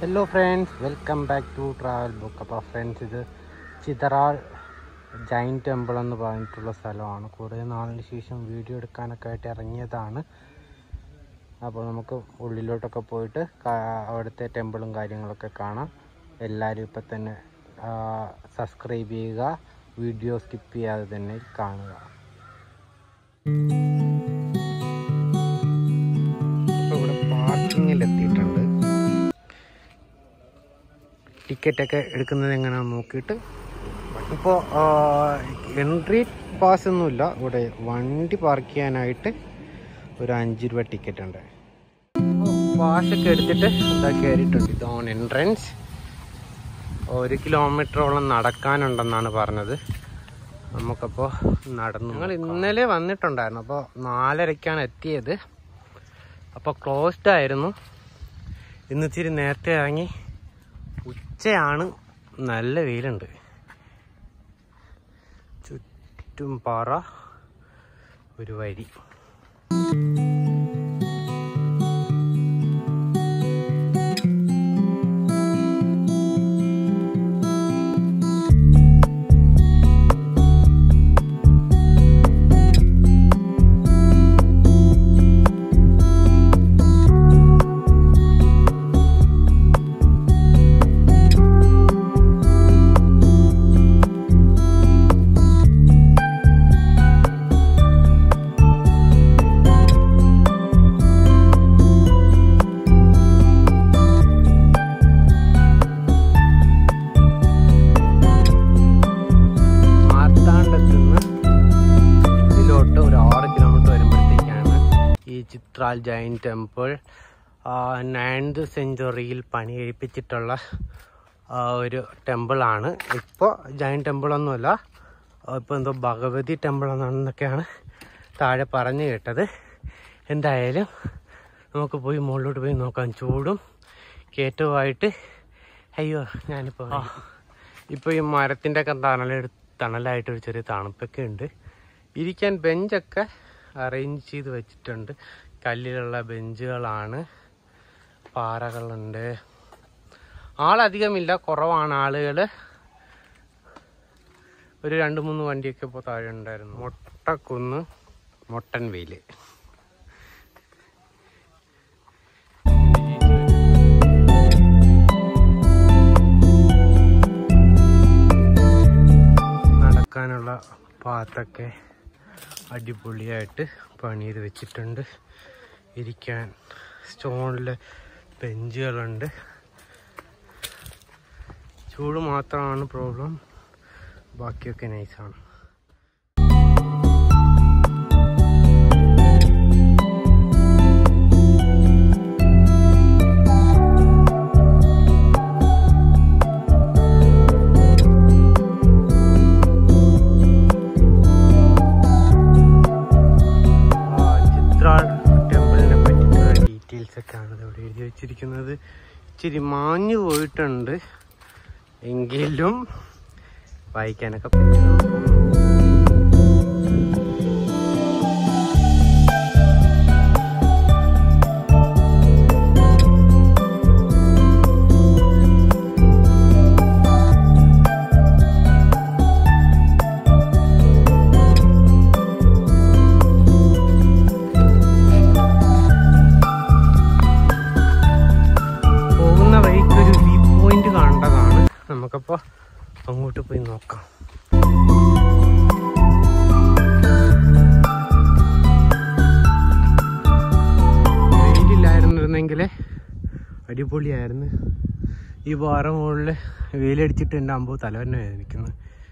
Hello friends welcome back to travel book അപ്പോൾ friends ഇത് Chitharal Jain temple എന്ന് പറഞ്ഞിട്ടുള്ള സ്ഥലമാണ് കുറേ നാളിന് ശേഷം വീഡിയോ എടുക്കാനൊക്കെ ആയിട്ട് ഇറങ്ങിയതാണ് അപ്പോൾ നമുക്ക് ഉള്ളിലോട്ടൊക്കെ പോയിട്ട് കാ- അവിടുത്തെ ടെമ്പിളും കാര്യങ്ങളൊക്കെ കാണാം എല്ലാവരും ഇപ്പം തന്നെ സബ്സ്ക്രൈബ് ചെയ്യുക വീഡിയോ സ്കിപ്പ് ചെയ്യാതെ തന്നെ കാണുക അപ്പോൾ ഇവിടെ പാർക്കിങ്ങിൽ എത്തിയിട്ടുണ്ട് ടിക്കറ്റൊക്കെ എടുക്കുന്നത് എങ്ങനെയാണെന്ന് നോക്കിയിട്ട് ഇപ്പോൾ എൻട്രി പാസ് ഒന്നുമില്ല ഇവിടെ വണ്ടി പാർക്ക് ചെയ്യാനായിട്ട് ഒരു അഞ്ച് രൂപ ടിക്കറ്റ് ഉണ്ട് പാഷൊക്കെ എടുത്തിട്ട് ഇതാ കയറിയിട്ടുണ്ട് ഇതാണ് എൻട്രൻസ് ഒരു കിലോമീറ്ററോളം നടക്കാനുണ്ടെന്നാണ് പറഞ്ഞത് നമുക്കപ്പോൾ നടന്നു ഞങ്ങൾ ഇന്നലെ വന്നിട്ടുണ്ടായിരുന്നു അപ്പോൾ നാലരയ്ക്കാണ് എത്തിയത് അപ്പോൾ ക്ലോസ്ഡ് ആയിരുന്നു ഇന്ന് ഇച്ചിരി നേരത്തെ ഇറങ്ങി ഉച്ചയാണ് നല്ല വെയിലുണ്ട് ചുറ്റും പാറ ഒരു വരി മാർത്താണ്ഡത്തുനിന്ന് ഇതിലോട്ട് ഒരു ആറ് കിലോമീറ്റർ വരുമ്പോഴത്തേക്കാണ് ഈ ചിത്രാൽ ജൈൻ ടെമ്പിൾ നയൻത് സെഞ്ചുറിയിൽ പണി കഴിപ്പിച്ചിട്ടുള്ള ആ, ഒരു ടെമ്പിളാണ് ഇപ്പോൾ ജൈൻ ടെമ്പിളൊന്നുമല്ല ഇപ്പോൾ എന്തോ ഭഗവതി ടെമ്പിൾ എന്നാണെന്നൊക്കെയാണ് താഴെ പറഞ്ഞു കേട്ടത് എന്തായാലും നമുക്ക് പോയി മുകളിലോട്ട് പോയി നോക്കാം ചൂടും കയറ്റവുമായിട്ട് അയ്യോ ഞാനിപ്പോൾ ഇപ്പോൾ ഈ മരത്തിൻ്റെ ഒക്കെ തണലെടു തണലായിട്ട് ഒരു ചെറിയ തണുപ്പൊക്കെ ഉണ്ട് ഇരിക്കാൻ ബെഞ്ചൊക്കെ അറേഞ്ച് ചെയ്ത് വെച്ചിട്ടുണ്ട് കല്ലിലുള്ള ബെഞ്ചുകളാണ് പാറകളുണ്ട് ആളധികമില്ല കുറവാണ് ആളുകൾ ഒരു രണ്ട് മൂന്ന് വണ്ടിയൊക്കെ ഇപ്പോൾ താഴെ ഉണ്ടായിരുന്നു മൊട്ടക്കുന്ന് മൊട്ടൻ വെയില് നടക്കാനുള്ള പാത്തൊക്കെ അടിപൊളിയായിട്ട് പണി ചെയ്ത് വെച്ചിട്ടുണ്ട് ഇരിക്കാൻ സ്റ്റോണിൽ ബെഞ്ചുകളുണ്ട് ചൂട് മാത്രമാണ് പ്രോബ്ലം ബാക്കിയൊക്കെ നൈസാണ് ആ, ചിത്രാൾ ടെമ്പിളിനെ പറ്റിയിട്ടുള്ള ഡീറ്റെയിൽസ് ഒക്കെയാണ് ഇവിടെ എഴുതി വെച്ചിരിക്കുന്നത് ഇച്ചിരി മാഞ്ഞു പോയിട്ടുണ്ട് എങ്കിലും വായിക്കാനൊക്കെ പറ്റും പോകുന്ന വഴിക്ക് ഒരു വ്യൂ പോയിന്റ് കാണേണ്ടതാണ് നമുക്കപ്പോൾ അങ്ങോട്ട് പോയി നോക്കാം വെയിലില്ലായിരുന്നിരുന്നെങ്കിൽ അടിപൊളിയായിരുന്നു ഈ പാറ മുകളിൽ വെയിലടിച്ചിട്ട് എൻ്റെ അമ്പോ തലവന്നെ വേദനിക്കുന്നു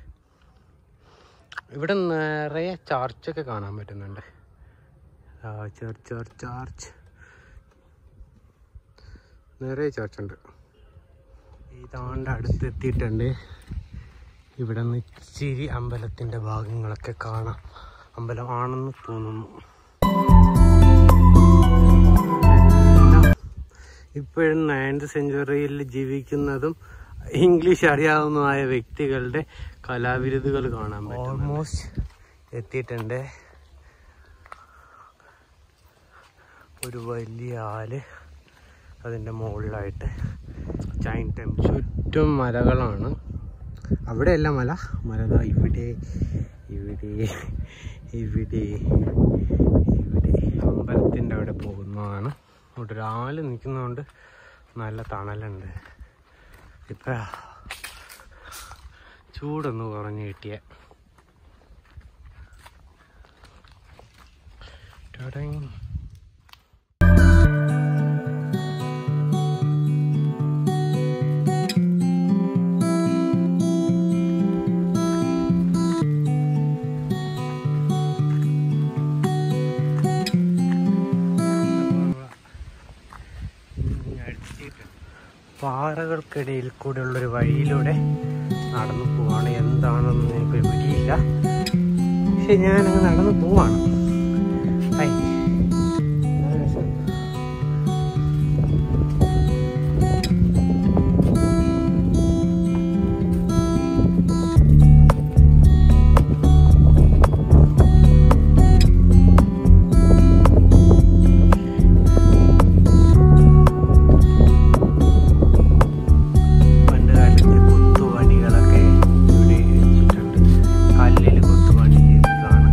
ഇവിടെ നിറയെ ചർച്ചൊക്കെ കാണാൻ പറ്റുന്നുണ്ട് ആ ചർച്ച് ചർച്ച് ചർച്ച് നിറയെ ചർച്ച് ഉണ്ട് ഇതാണ്ട് അടുത്തെത്തിയിട്ടുണ്ട് ഇവിടെ നിന്ന് ഇച്ചിരി അമ്പലത്തിൻ്റെ ഭാഗങ്ങളൊക്കെ കാണാം അമ്പലമാണെന്ന് തോന്നുന്നു ഇപ്പോഴും നയൻത് സെഞ്ചുറിയിൽ ജീവിക്കുന്നതും ഇംഗ്ലീഷ് അറിയാവുന്നതുമായ വ്യക്തികളുടെ കലാവിരുതുകൾ കാണാൻ പറ്റും ഓൾമോസ്റ്റ് എത്തിയിട്ടുണ്ട് ഒരു വലിയ ആല് അതിൻ്റെ മുകളിലായിട്ട് ജൈൻ ടെമ്പിൾ ചുറ്റും മലകളാണ് അവിടെയല്ല മല മല ദാ ഇവിടെ ഇവിടെ ഇവിടെ ഇവിടെ അമ്പലത്തിൻ്റെ അവിടെ പോകുന്നതാണ് അവിടെ ഒരാൾ നിൽക്കുന്നതുകൊണ്ട് നല്ല തണലുണ്ട് ഇപ്പം ചൂടൊന്ന് കുറഞ്ഞ് കിട്ടിയ ടടങ്. പാറകൾക്കിടയിൽ കൂടെ ഉള്ളൊരു വഴിയിലൂടെ നടന്നു പോവാണ് എന്താണെന്ന് എനിക്ക് പിടിയില്ല പക്ഷെ ഞാനങ്ങ് നടന്നു പോവാണ് ഹൈ. നല്ല രസമുണ്ട്. പണ്ട് കാലത്തെ കൊത്തുപണികളൊക്കെ ഇവിടെ വെച്ചിട്ടുണ്ട് കല്ലിൽ കൊത്തുപണി ചെയ്തതാണ്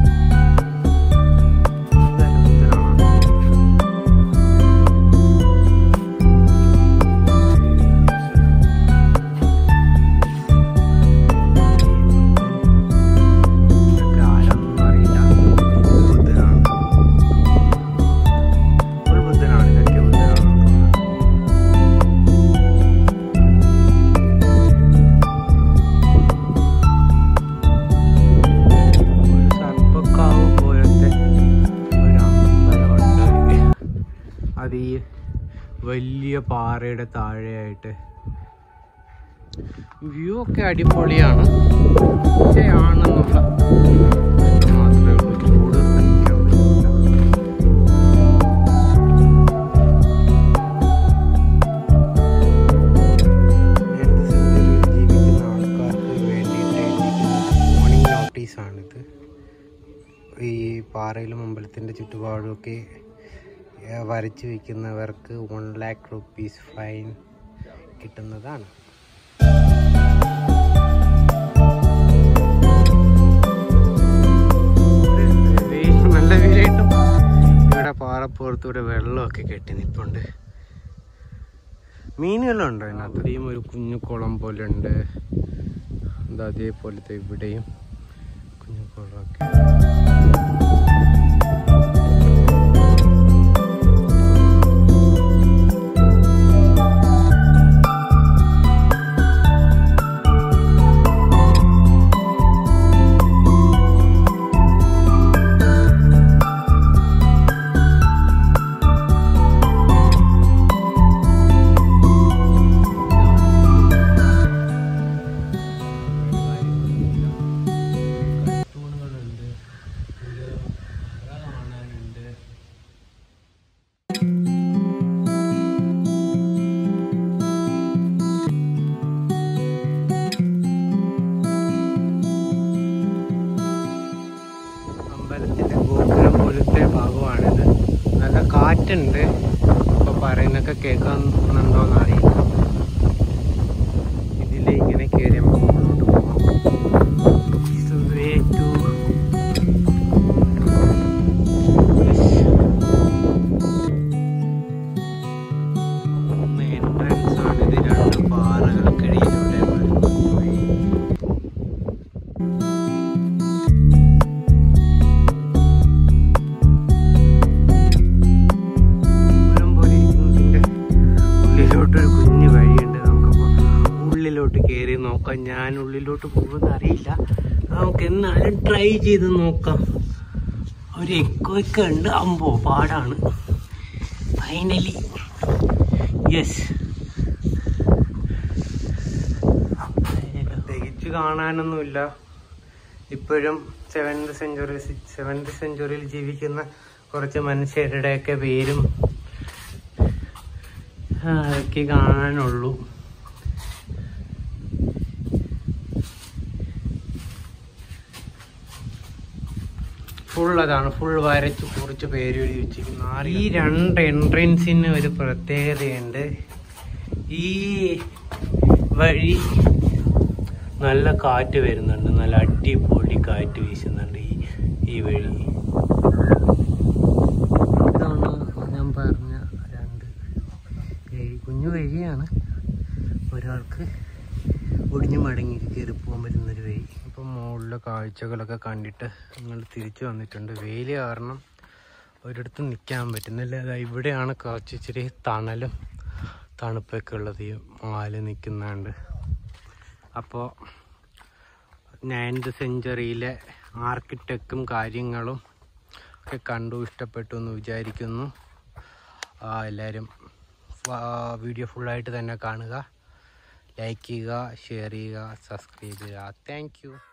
നല്ല കുത്തനാണ്. ഇതൊക്കെ ആരാന്നൊന്നും അറിയില്ല. ഇത് ബുദ്ധനാണ്. ഒരു ബുദ്ധനാണ് ഇതൊക്കെ ബുദ്ധനാണെന്ന് തോന്നുന്നു ഒരു സർപ്പക്കാവ് പോലത്തെ ഒരു അമ്പലമുണ്ട് അത് ഈ വലിയ പാറയുടെ താഴെയായിട്ട് വ്യൂ ഒക്കെ അടിപൊളിയാണ് പക്ഷേ ആണെന്നുള്ള പ്രശ്നം മാത്രമേ ഉള്ളൂ ചൂട് സഹിക്കാൻ പറ്റില്ല രണ്ട് സെഞ്ചുറിയിൽ ജീവിക്കുന്ന ആൾക്കാർക്ക് വേണ്ടിയിട്ട് എഴുതിയിരിക്കുന്ന മോർണിംഗ് നോട്ടീസാണിത് ഈ പാറയിലും അമ്പലത്തിൻ്റെ ചുറ്റുപാടുമൊക്കെ ഏഹ്, വരച്ചു വയ്ക്കുന്നവർക്ക് വൺ ലാക്ക് റുപ്പീസ് ഫൈൻ കിട്ടുന്നതാണ് വെയിൽ നല്ല വെയിലായിട്ടും ഇവിടെ പാറപ്പുറത്തൂടെ വെള്ളമൊക്കെ കെട്ടി നിൽപ്പുണ്ട് മീനുകളുണ്ടോ അതിനകത്ത് ഇവിടെയും ഒരു കുഞ്ഞു കുളം പോലെ ഉണ്ട് എന്താ അതേപോലത്തെ ഇവിടെയും കുഞ്ഞു കുളമൊക്കെ തൂണുകളുണ്ട് ഒരു അറ കാണാനുണ്ട് അമ്പലത്തിന്റെ ഗോപുരം പോലത്തെ ഭാഗമാണിത് നല്ല കാറ്റുണ്ട് ഇപ്പൊ പറയുന്നൊക്കെ കേൾക്കുന്നുണ്ടോന്ന് അറിയില്ല ഇതിലെ ഇങ്ങനെ കയറി നമുക്ക് മുന്നോട്ട് പോകാം It's a way to entrance ആണ് ഇത് രണ്ട് പാറകൾക്കിടയിലൂടെ വരുന്ന വഴി ഗോപുരം പോലെ ഇരിക്കുന്നതിന്റെ ഉള്ളിലോട്ടൊരു കുഞ്ഞു വഴിയുണ്ട് നമുക്കപ്പോ ഉള്ളിലോട്ട് കയറി നോക്കാം ഞാൻ ഉള്ളിലോട്ട് പോകുമെന്ന് അറിയില്ല നമുക്ക് എന്നാലും ട്രൈ ചെയ്ത് നോക്കാം ഒരു എക്കോ ഒക്കെ ഉണ്ട് അമ്പോ പാടാണ് ഫൈനലി യെസ് പ്രത്യേകിച്ച് കാണാനൊന്നുമില്ല ഇപ്പോഴും സെവൻത് സെഞ്ചുറി സെവൻത് സെഞ്ചുറിയിൽ ജീവിക്കുന്ന കുറച്ച് മനുഷ്യരുടെയൊക്കെ പേരും ആ, അതൊക്കെ കാണാനുള്ളൂ ഫുൾ അതാണ് ഫുൾ വരച്ച് കുറിച്ച് പേര് എഴുതി വെച്ചിരിക്കുന്നു ഈ രണ്ട് എൻട്രൻസിന് ഒരു പ്രത്യേകതയുണ്ട് ഈ വഴി നല്ല കാറ്റ് വരുന്നുണ്ട് നല്ല അടിപൊളി കാറ്റ് വീശുന്നുണ്ട് ഈ ഈ വഴി ഇതാണ് ഞാൻ പറഞ്ഞ രണ്ട് വഴി കുഞ്ഞു വഴിയാണ് ഒരാൾക്ക് ഒടിഞ്ഞു മടങ്ങി കയറി പോകാൻ പറ്റുന്നൊരു വഴി അപ്പം മുകളിലെ കാഴ്ചകളൊക്കെ കണ്ടിട്ട് ഞങ്ങൾ തിരിച്ചു വന്നിട്ടുണ്ട് വെയിൽ കാരണം ഒരിടത്തും നിൽക്കാൻ പറ്റുന്നില്ല അതാ ഇവിടെയാണ് കുറച്ച് ഇച്ചിരി തണലും തണുപ്പൊക്കെ ഉള്ളത് ഈ മാല് നിൽക്കുന്നുണ്ട് അപ്പോൾ നയൻത് സെഞ്ചുറിയിലെ ആർക്കിടെക്റ്റും കാര്യങ്ങളും ഒക്കെ കണ്ടു ഇഷ്ടപ്പെട്ടു എന്ന് വിചാരിക്കുന്നു ആ, എല്ലാവരും വീഡിയോ ഫുള്ളായിട്ട് തന്നെ കാണുക ലൈക്ക് ചെയ്യുക ഷെയർ ചെയ്യുക സബ്സ്ക്രൈബ് ചെയ്യുക താങ്ക് യു